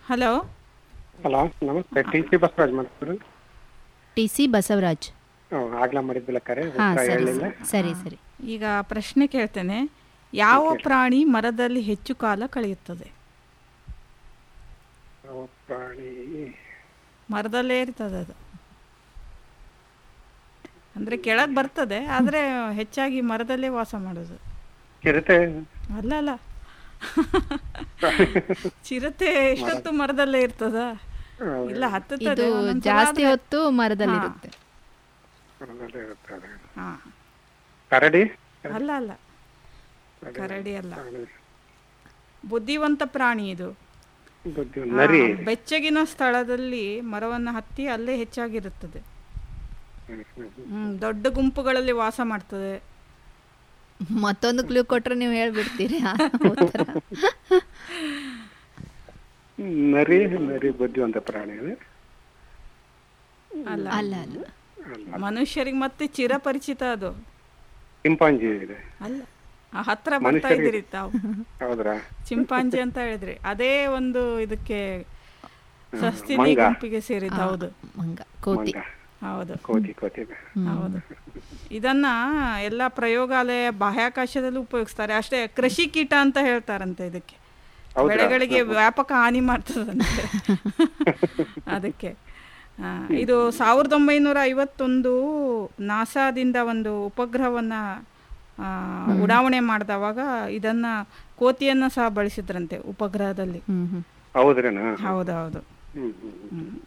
Hello hello ನಮಸ್ತೆ T C Basavaraj ಮಾತಾಡೋದು T C Basavaraj ಆಗ್ಲಾ ಮಾಡಿದ್ವಿಲ್ಲ ಕರೆ ಹಾ ಉತ್ತರ ಸರಿ ಹೇಳಲಿಲ್ಲ ಸರಿ ಸರಿ ಈಗ ಪ್ರಶ್ನೆ ಕೇಳ್ತೇನೆ ಯಾವ ಪ್ರಾಣಿ ಮರದಲ್ಲಿ ಹೆಚ್ಚು ಕಾಲ ಕಳೆಯುತ್ತದೆ ಯಾವ ಪ್ರಾಣಿ ಮರದಲ್ಲೇ ಇರ್ತದೆ ಅದು ಅಂದ್ರೆ ಕೆಳಗೆ ಬರ್ತದೆ ಆದ್ರೆ ಹೆಚ್ಚಾಗಿ ಮರದಲ್ಲೇ ವಾಸ ಮಾಡೋದು ಚಿರತೆ ಅಲ್ಲ ಅಲ್ಲ ಚಿರತೆ ಎಷ್ಟೊತ್ತು ಮರದಲ್ಲೇ ಇರ್ತದ ಇಲ್ಲ ಹತ್ತುತ್ತದೆ ಇದು ಒಂದೊಂದ್ಸಲ ಜಾಸ್ತಿ ಆದ್ರೆ- ಹೊತ್ತು ಮರದಲ್ಲಿರುತ್ತೆ ಮರದಲ್ಲೇ ಇರುತ್ತದೆ. ಹಾ ಕರಡಿ ಅಲ್ಲ ಅಲ್ಲ ಕರಡಿ ಅಲ್ಲ ಬುದ್ಧಿವಂತ ಪ್ರಾಣಿ ಇದು ಬುದ್ಧಿ ನರಿ ಆ, ಬೆಚ್ಚಗಿನ ಸ್ಥಳದಲ್ಲಿ ಮರವನ್ನು ಹತ್ತಿ ಅಲ್ಲೇ ಹೆಚ್ಚಾಗಿರುತ್ತದೆ ಹ್ಮ್, ಹ್ಮ್, ಹ್ಮ್. ಹ್ಮ್ ದೊಡ್ಡ ಗುಂಪುಗಳಲ್ಲಿ ವಾಸ ಮಾಡ್ತದೆ ಮತ್ತೊಂದು ಕ್ಲೂ ಕೊಟ್ರೆ ನೀವು ಹೇಳ್ಬಿಡ್ತೀರಿ ಆ ಉತ್ತರ ನರಿ ನರಿ ಬುದ್ಧಿವಂತ ಪ್ರಾಣಿ ಅದು ಅಲ್ಲ ಅಲ್ಲ ಅಲ್ಲ ಮನುಷ್ಯರಿಗೆ ಮತ್ತೆ ಚಿರಪರಿಚಿತ ಅದು ಚಿಂಪಾಂಜಿ ಇದೆ ಅಲ್ಲ ಆ ಹತ್ರ ಬರ್ತಾ ಇದ್ದೀರಿ ತಾವು ಹೌದ್ರಾ ಚಿಂಪಾಂಜಿ ಅಂತ ಹೇಳಿದ್ರಿ ಅದೇ ಒಂದು ಇದಕ್ಕೆ ಸಸ್ತಿನಿ ಮಂಗ. ಗುಂಪಿಗೆ ಸೇರಿದ್ದು ಹೌದು ಮಂಗ ಕೋತಿ ಮಂಗ ಹೌದು ಕೋತಿ ಕೋತಿ ಹೌದು ಇದನ್ನ ಎಲ್ಲ ಪ್ರಯೋಗಾಲಯ ಬಾಹ್ಯಾಕಾಶದಲ್ಲೂ ಉಪಯೋಗಿಸ್ತಾರೆ ಅಷ್ಟೇ ಕೃಷಿ ಕೀಟ ಅಂತ ಹೇಳ್ತಾರಂತೆ ಇದಕ್ಕೆ ಹೌದ್ರಾ? ಬೆಳೆಗಳಿಗೆ ವ್ಯಾಪಕ ಹಾನಿ ಮಾಡ್ತದಂತೆ ಅದಕ್ಕೆ ಆ, ಇದು ಸಾವಿರದ ಒಂಬೈನೂರ ಐವತ್ತೊಂದು ನಾಸಾದಿಂದ ಒಂದು ಉಪಗ್ರಹವನ್ನ ಆ, ಉಡಾವಣೆ ಮಾಡಿದವಾಗ ಇದನ್ನ ಕೋತಿಯನ್ನ ಸಹ ಬಳಸಿದ್ರಂತೆ ಉಪಗ್ರಹದಲ್ಲಿ ಹ್ಮ್ ಹ್ಮ್ ಹೌದ್ರೇನಾ ಹೌದೌದು ಹ್ಮ್ ಹ್ಮ್ ಹ್ಮ್. ಹ್ಮ್.